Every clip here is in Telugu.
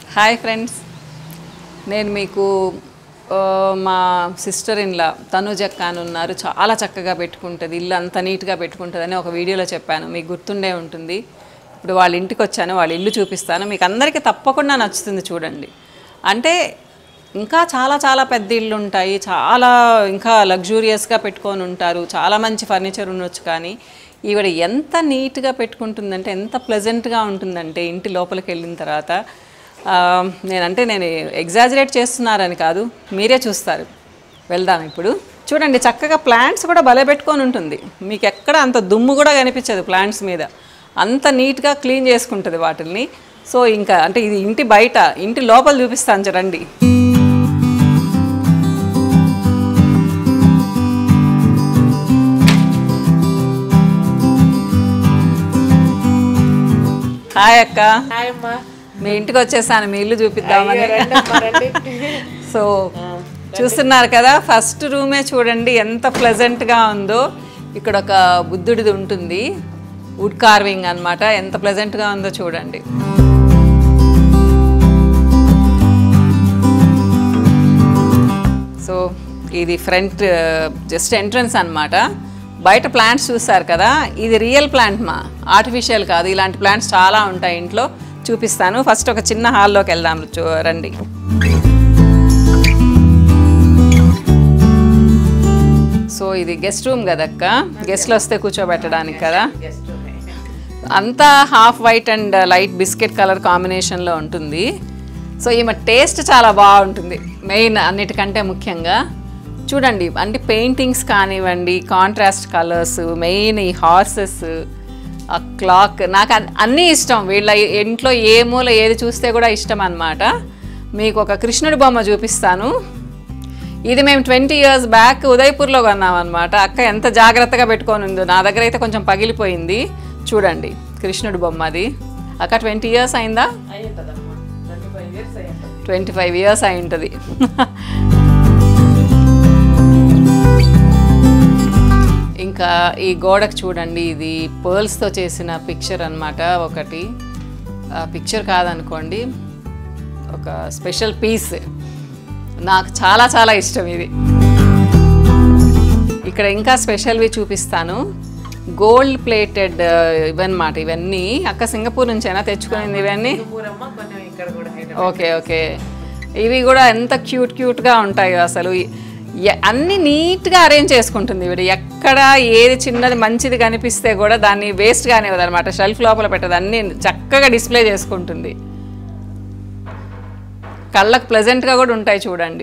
హాయ్ ఫ్రెండ్స్ నేను మీకు ఆ, మా సిస్టర్ ఇన్లా తనుజక్క అని ఉన్నారు చాలా చక్కగా పెట్టుకుంటుంది ఇల్లు అంత నీట్గా పెట్టుకుంటుంది అని ఒక వీడియోలో చెప్పాను మీకు గుర్తుండే ఉంటుంది ఇప్పుడు వాళ్ళ ఇంటికి వచ్చాను వాళ్ళ ఇల్లు చూపిస్తాను మీకు అందరికీ తప్పకుండా నచ్చుతుంది చూడండి అంటే ఇంకా చాలా చాలా పెద్ద ఇల్లు ఉంటాయి చాలా ఇంకా లగ్జూరియస్గా పెట్టుకొని ఉంటారు చాలా మంచి ఫర్నిచర్ ఉండొచ్చు కానీ ఈవిడ ఎంత నీట్గా పెట్టుకుంటుందంటే ఎంత ప్లెజెంట్గా ఉంటుందంటే ఇంటి లోపలికి వెళ్ళిన తర్వాత ఆ, నేనంటే నేను ఎగ్జాజరేట్ చేస్తున్నారని కాదు మీరే చూస్తారు వెళ్దాం ఇప్పుడు చూడండి చక్కగా ప్లాంట్స్ కూడా భలే పెట్టుకొని ఉంటుంది మీకు ఎక్కడ అంత దుమ్ము కూడా కనిపించదు ప్లాంట్స్ మీద అంత నీట్గా క్లీన్ చేసుకుంటుంది వాటిని సో ఇంకా అంటే ఇది ఇంటి బయట ఇంటి లోపల చూపిస్తాను చూడండి హాయ్ అక్క హాయ్ అమ్మా మీ ఇంటికి వచ్చేసాను మీ ఇల్లు చూపిద్దామని రండమ్మా, రండి. సో చూస్తున్నారు కదా ఫస్ట్ రూమే చూడండి ఎంత ప్లెజెంట్గా ఉందో ఇక్కడ ఒక బుద్ధుడిది ఉంటుంది వుడ్ కార్వింగ్ అన్నమాట ఎంత ప్లెజెంట్గా ఉందో చూడండి సో ఇది ఫ్రంట్ జస్ట్ ఎంట్రన్స్ అన్నమాట బయట ప్లాంట్స్ చూస్తారు కదా ఇది రియల్ ప్లాంట్ మా ఆర్టిఫిషియల్ కాదు ఇలాంటి ప్లాంట్స్ చాలా ఉంటాయి ఇంట్లో చూపిస్తాను ఫస్ట్ ఒక చిన్న హాల్లోకి వెళ్దాం చూ రండి సో ఇది గెస్ట్ రూమ్ కదక్క గెస్ట్లు వస్తే కూర్చోబెట్టడానికి కదా Just ఉన్నాయి. అంతా half white and light biscuit colour కాంబినేషన్లో ఉంటుంది సో ఈమె టేస్ట్ చాలా బాగుంటుంది మెయిన్ అన్నిటికంటే ముఖ్యంగా చూడండి అంటే పెయింటింగ్స్ కానివ్వండి కాంట్రాస్ట్ కలర్స్ మెయిన్ ఈ హార్సెస్ ఆ క్లాక్ నాకు అన్- అన్నీ ఇష్టం వీళ్ళ ఇంట్లో ఏ మూల ఏది చూస్తే కూడా ఇష్టం అన్నమాట మీకు ఒక కృష్ణుడి బొమ్మ చూపిస్తాను ఇది మేము ట్వంటీ ఇయర్స్ బ్యాక్ ఉదయపూర్లో కొన్నాం అనమాట అక్క ఎంత జాగ్రత్తగా పెట్టుకొని ఉందో నా దగ్గర అయితే కొంచెం పగిలిపోయింది చూడండి కృష్ణుడి బొమ్మ అది అక్క ట్వంటీ ఇయర్స్ అయిందా అయి ఉంటుందమ్మా. 25 years అయి ఉంటుంది. ట్వంటీ ఫైవ్ ఇయర్స్ అయి ఉంటుంది ఇంకా ఈ గోడకు చూడండి ఇది పర్ల్స్తో చేసిన పిక్చర్ అన్నమాట ఒకటి పిక్చర్ కాదనుకోండి ఒక స్పెషల్ పీస్ నాకు చాలా చాలా ఇష్టం ఇది ఇక్కడ ఇంకా స్పెషల్వి చూపిస్తాను గోల్డ్ ప్లేటెడ్ ఇవన్నమాట ఇవన్నీ అక్క సింగపూర్ నుంచేనా తెచ్చుకునింది ఇవన్నీ సింగపూరమ్మ, కొంచెం ఇక్కడ కూడా హైదరాబాద్. ఓకే ఓకే ఇవి కూడా ఎంత క్యూట్ క్యూట్గా ఉంటాయో అసలు ఎ- అన్ని నీట్గా అరేంజ్ చేసుకుంటుంది ఇవిడ ఎక్కడ ఏది చిన్నది మంచిది కనిపిస్తే కూడా దాన్ని వేస్ట్ కానివ్వదు అనమాట షెల్ఫ్ లోపల పెట్టదు అన్ని చక్కగా డిస్ప్లే చేసుకుంటుంది కళ్ళకు ప్లెజెంట్గా కూడా ఉంటాయి చూడండి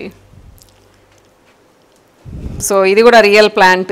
సో ఇది కూడా real plant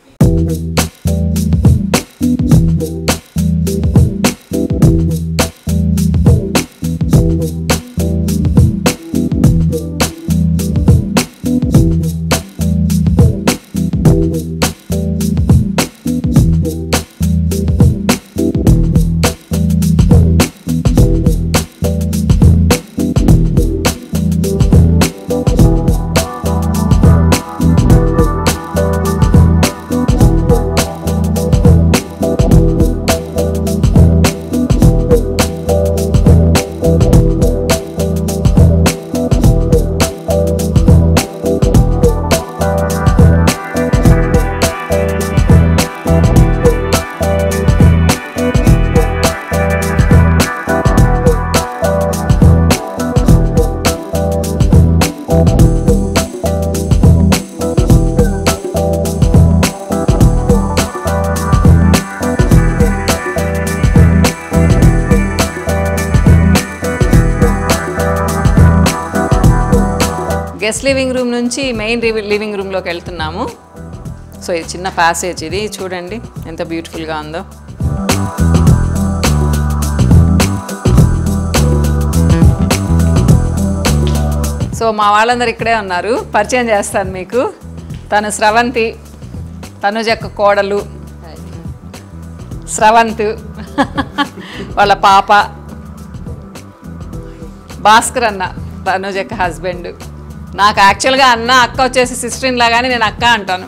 guest living room నుంచి మెయిన్ లివింగ్ రూమ్లోకి వెళ్తున్నాము సో ఇది చిన్న ప్యాసేజ్ ఇది చూడండి ఎంత బ్యూటిఫుల్గా ఉందో సో మా వాళ్ళందరూ ఇక్కడే ఉన్నారు పరిచయం చేస్తాను మీకు తను స్రవంతి తనుజక్క కోడలు స్రవంత్ వాళ్ళ పాప భాస్కర్ అన్న తనుజ్ యొక్క హస్బెండ్ నాకు యాక్చువల్గా అన్న అక్క వచ్చేసి సిస్టర్ ఇన్ లాగానే నేను అక్క అంటాను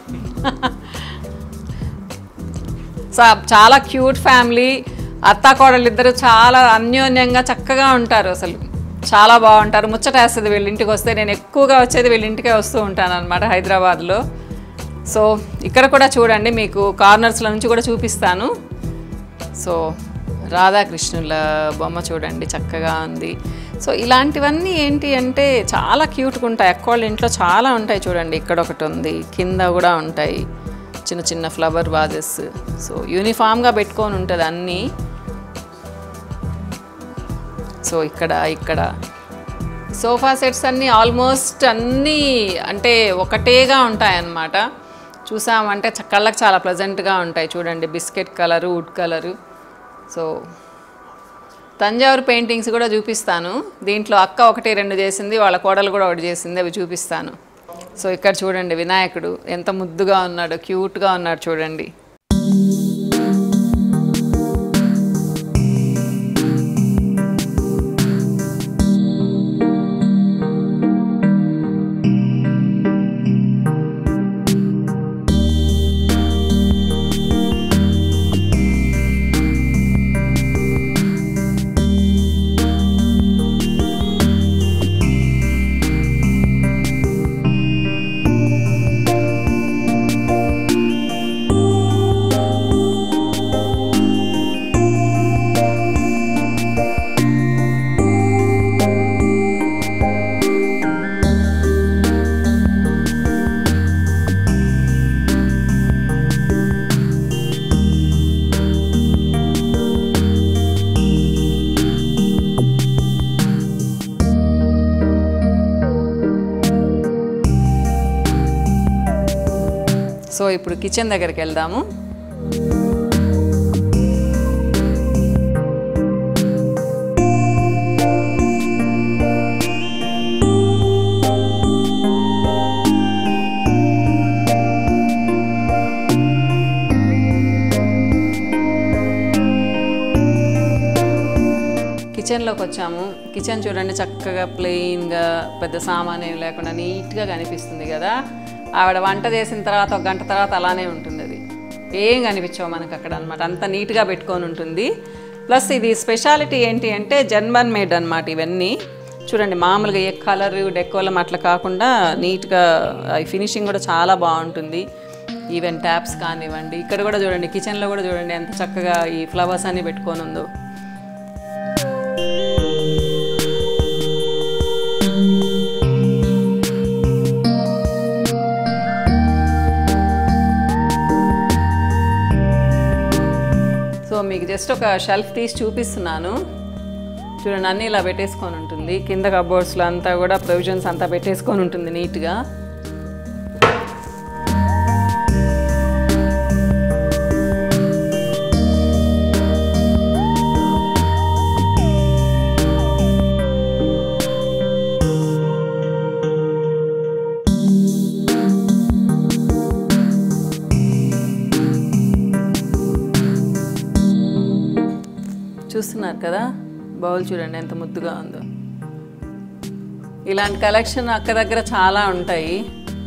సో చాలా క్యూట్ ఫ్యామిలీ అత్త కోడలు ఇద్దరు చాలా అన్యోన్యంగా చక్కగా ఉంటారు అసలు చాలా బాగుంటారు ముచ్చటేస్తుంది వీళ్ళ ఇంటికి వస్తే నేను ఎక్కువగా వచ్చేది వీళ్ళ ఇంటికే వస్తూ ఉంటాను అనమాట హైదరాబాద్లో సో ఇక్కడ కూడా చూడండి మీకు కార్నర్స్ల నుంచి కూడా చూపిస్తాను సో రాధాకృష్ణుల బొమ్మ చూడండి చక్కగా ఉంది సో ఇలాంటివన్నీ ఏంటి అంటే చాలా క్యూట్గా ఉంటాయి అక్క వాళ్ళ ఇంట్లో చాలా ఉంటాయి చూడండి ఇక్కడ ఒకటి ఉంది కింద కూడా ఉంటాయి చిన్న చిన్న ఫ్లవర్ వాజెస్ సో యూనిఫామ్గా పెట్టుకొని ఉంటుంది అన్నీ సో ఇక్కడ ఇక్కడ సోఫా సెట్స్ అన్నీ ఆల్మోస్ట్ అన్నీ అంటే ఒకటేగా ఉంటాయన్నమాట చూసామంటే చ- కళ్ళకి చాలా ప్లెజెంట్గా ఉంటాయి చూడండి biscuit colour wood colour so Thanjavur paintings కూడా చూపిస్తాను దీంట్లో అక్క ఒకటి రెండు చేసింది వాళ్ళ కోడలు కూడా ఒకటి చేసింది అవి చూపిస్తాను సో ఇక్కడ చూడండి వినాయకుడు ఎంత ముద్దుగా ఉన్నాడు క్యూట్గా ఉన్నాడు చూడండి సో ఇప్పుడు కిచెన్ దగ్గరికి వెళ్దాము కిచెన్లోకి వచ్చాము కిచెన్ చూడండి చక్కగా ప్లెయిన్గా పెద్ద సామాన్ ఏం లేకుండా నీట్గా కనిపిస్తుంది కదా ఆవిడ వంట చేసిన తర్వాత ఒక గంట తర్వాత అలానే ఉంటుంది అది ఏం కనిపించవు మనకు అక్కడ అనమాట అంత నీట్గా పెట్టుకొని ఉంటుంది ప్లస్ ఇది స్పెషాలిటీ ఏంటి అంటే జర్మన్ మేడ్ అనమాట ఇవన్నీ చూడండి మామూలుగా ఏ కలర్ డెకోలం అట్లా కాకుండా నీట్గా ఫినిషింగ్ కూడా చాలా బాగుంటుంది ఈవెన్ ట్యాప్స్ కానివ్వండి ఇక్కడ కూడా చూడండి కిచెన్లో కూడా చూడండి ఎంత చక్కగా ఈ ఫ్లవర్స్ అన్ని పెట్టుకొని ఉందో సో మీకు జస్ట్ ఒక షెల్ఫ్ తీసి చూపిస్తున్నాను చూడండి అన్నీ ఇలా పెట్టేసుకొని ఉంటుంది కింద కబోర్డ్స్లో అంతా కూడా ప్రొవిజన్స్ అంతా పెట్టేసుకొని ఉంటుంది నీట్గా చూస్తున్నారు కదా బౌల్ చూడండి ఎంత ముద్దుగా ఉందో ఇలాంటి కలెక్షన్ అక్క దగ్గర చాలా ఉంటాయి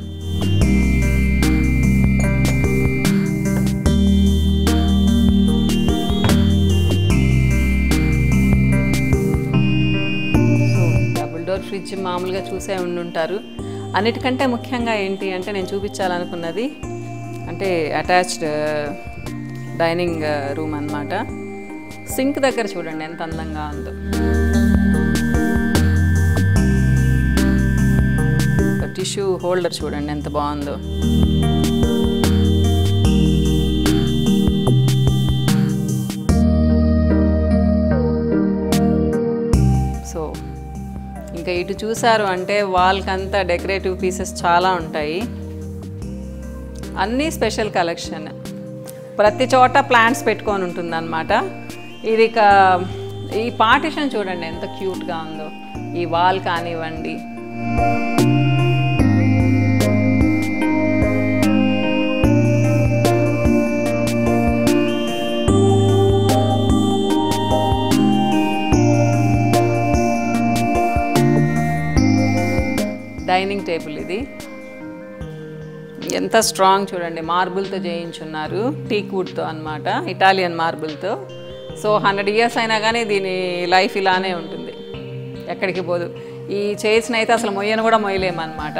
సో డబుల్ డోర్ ఫ్రిడ్జ్ మామూలుగా చూసే ఉండుంటారు అన్నిటికంటే ముఖ్యంగా ఏంటి అంటే నేను చూపించాలనుకున్నది అంటే అటాచ్డ్ డైనింగ్ రూమ్ అన్నమాట సింక్ దగ్గర చూడండి ఎంత అందంగా ఉందో టిష్యూ హోల్డర్ చూడండి ఎంత బాగుందో సో ఇంకా ఇటు చూసారు అంటే వాల్కి అంతా డెకరేటివ్ పీసెస్ చాలా ఉంటాయి అన్నీ స్పెషల్ కలెక్షన్ ప్రతి చోట ప్లాంట్స్ పెట్టుకొని ఉంటుందన్నమాట ఇది ఇక ఈ పార్టిషన్ చూడండి ఎంత క్యూట్గా ఉందో ఈ వాల్ కానివ్వండి డైనింగ్ టేబుల్ ఇది ఎంత స్ట్రాంగ్ చూడండి మార్బుల్తో చేయించున్నారు టీక్ వుడ్తో అనమాట ఇటాలియన్ మార్బుల్తో సో హండ్రెడ్ ఇయర్స్ అయినా కానీ దీని లైఫ్ ఇలానే ఉంటుంది ఎక్కడికి పోదు ఈ చైర్స్ని అయితే అసలు మొయ్యను కూడా మొయ్యలేమన్నమాట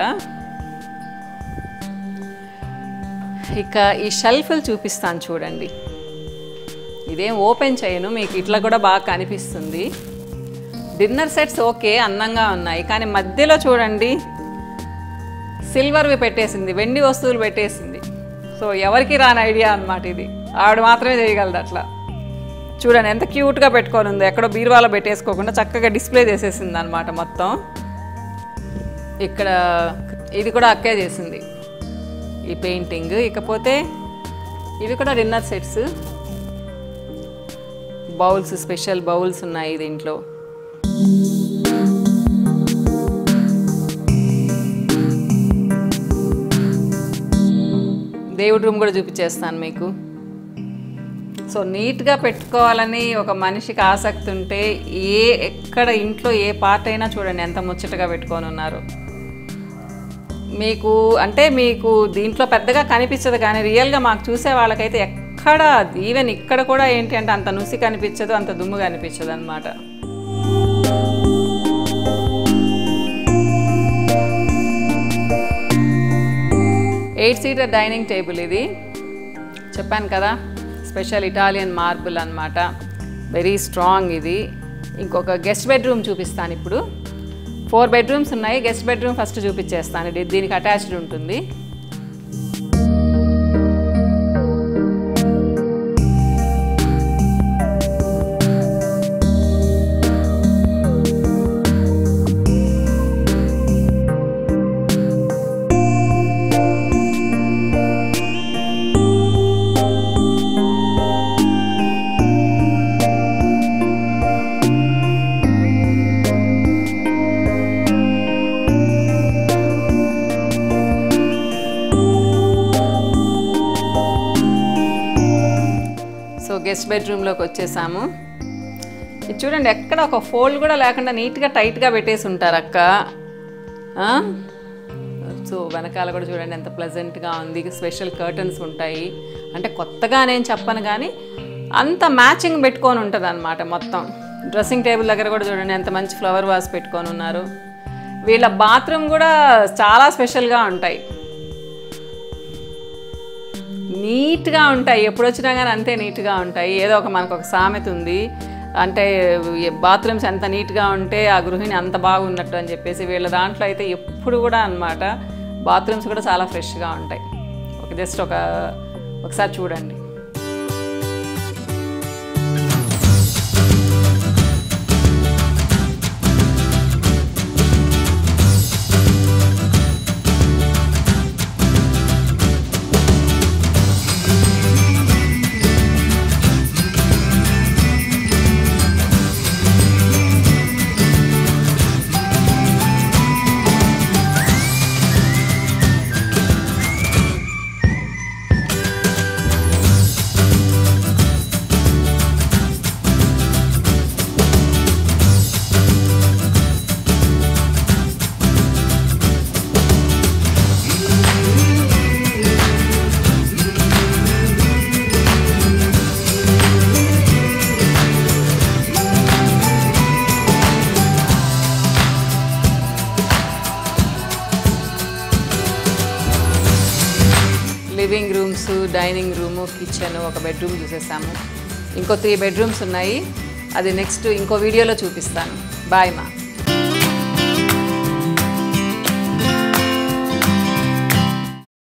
ఇక ఈ షెల్ఫ్లు చూపిస్తాను చూడండి ఇదేం ఓపెన్ చేయను మీకు ఇట్లా కూడా బాగా కనిపిస్తుంది డిన్నర్ సెట్స్ ఓకే అందంగా ఉన్నాయి కానీ మధ్యలో చూడండి సిల్వర్వి పెట్టేసింది వెండి వస్తువులు పెట్టేసింది సో ఎవరికి రాని ఐడియా అన్నమాట ఇది ఆవిడ మాత్రమే చేయగలదు అట్లా చూడండి ఎంత క్యూట్గా పెట్టుకొని ఉంది ఎక్కడో బీరువాలో పెట్టేసుకోకుండా చక్కగా డిస్ప్లే చేసేసింది అనమాట మొత్తం ఇక్కడ ఇది కూడా అక్కే చేసింది ఈ పెయింటింగ్ ఇకపోతే ఇవి కూడా dinner sets bowls special bowls ఉన్నాయి దీంట్లో దేవుడి రూమ్ కూడా చూపించేస్తాను మీకు సో నీట్గా పెట్టుకోవాలని ఒక మనిషికి ఆసక్తి ఉంటే ఏ ఎక్కడ ఇంట్లో ఏ పార్ట్ అయినా చూడండి ఎంత ముచ్చటగా పెట్టుకొని ఉన్నారు మీకు అంటే మీకు దీంట్లో పెద్దగా కనిపించదు కానీ రియల్గా మాకు చూసే వాళ్ళకైతే ఎక్కడ ఈవెన్ ఇక్కడ కూడా ఏంటి అంటే అంత నుసి కనిపించదు అంత దుమ్ము కనిపించదు అనమాట ఎయిట్ సీటర్ డైనింగ్ టేబుల్ ఇది చెప్పాను కదా స్పెషల్ ఇటాలియన్ మార్బుల్ అన్నమాట వెరీ స్ట్రాంగ్ ఇది ఇంకొక గెస్ట్ బెడ్రూమ్ చూపిస్తాను ఇప్పుడు ఫోర్ బెడ్రూమ్స్ ఉన్నాయి గెస్ట్ బెడ్రూమ్ ఫస్ట్ చూపించేస్తాను ఇది దీనికి అటాచ్డ్ ఉంటుంది సో గెస్ట్ బెడ్రూమ్లోకి వచ్చేసాము ఇది చూడండి ఎక్కడ ఒక ఫోల్డ్ కూడా లేకుండా నీట్గా టైట్గా పెట్టేసి ఉంటారు అక్క ఆ? సో వెనకాల కూడా చూడండి ఎంత ప్లెజెంట్గా ఉంది స్పెషల్ కర్టన్స్ ఉంటాయి అంటే కొత్తగా నేను చెప్పను కానీ అంత మ్యాచింగ్ పెట్టుకొని ఉంటుంది అనమాట మొత్తం డ్రెస్సింగ్ టేబుల్ దగ్గర కూడా చూడండి ఎంత మంచి ఫ్లవర్ వాస్ పెట్టుకొని ఉన్నారు వీళ్ళ బాత్రూమ్ కూడా చాలా స్పెషల్గా ఉంటాయి నీట్గా ఉంటాయి ఎప్పుడు వచ్చినా కానీ అంతే నీట్గా ఉంటాయి ఏదో ఒక మనకు ఒక సామెత ఉంది అంటే బాత్రూమ్స్ ఎంత నీట్గా ఉంటే ఆ గృహిణి అంత బాగున్నట్టు అని చెప్పేసి వీళ్ళ దాంట్లో అయితే ఎప్పుడు కూడా అన్నమాట బాత్రూమ్స్ కూడా చాలా ఫ్రెష్గా ఉంటాయి ఒక జస్ట్ ఒక ఒకసారి చూడండి living rooms dining room kitchen ఒక బెడ్రూమ్ చూసేసాము ఇంకో త్రీ బెడ్రూమ్స్ ఉన్నాయి అది నెక్స్ట్ ఇంకో వీడియోలో చూపిస్తాను బాయ్ మా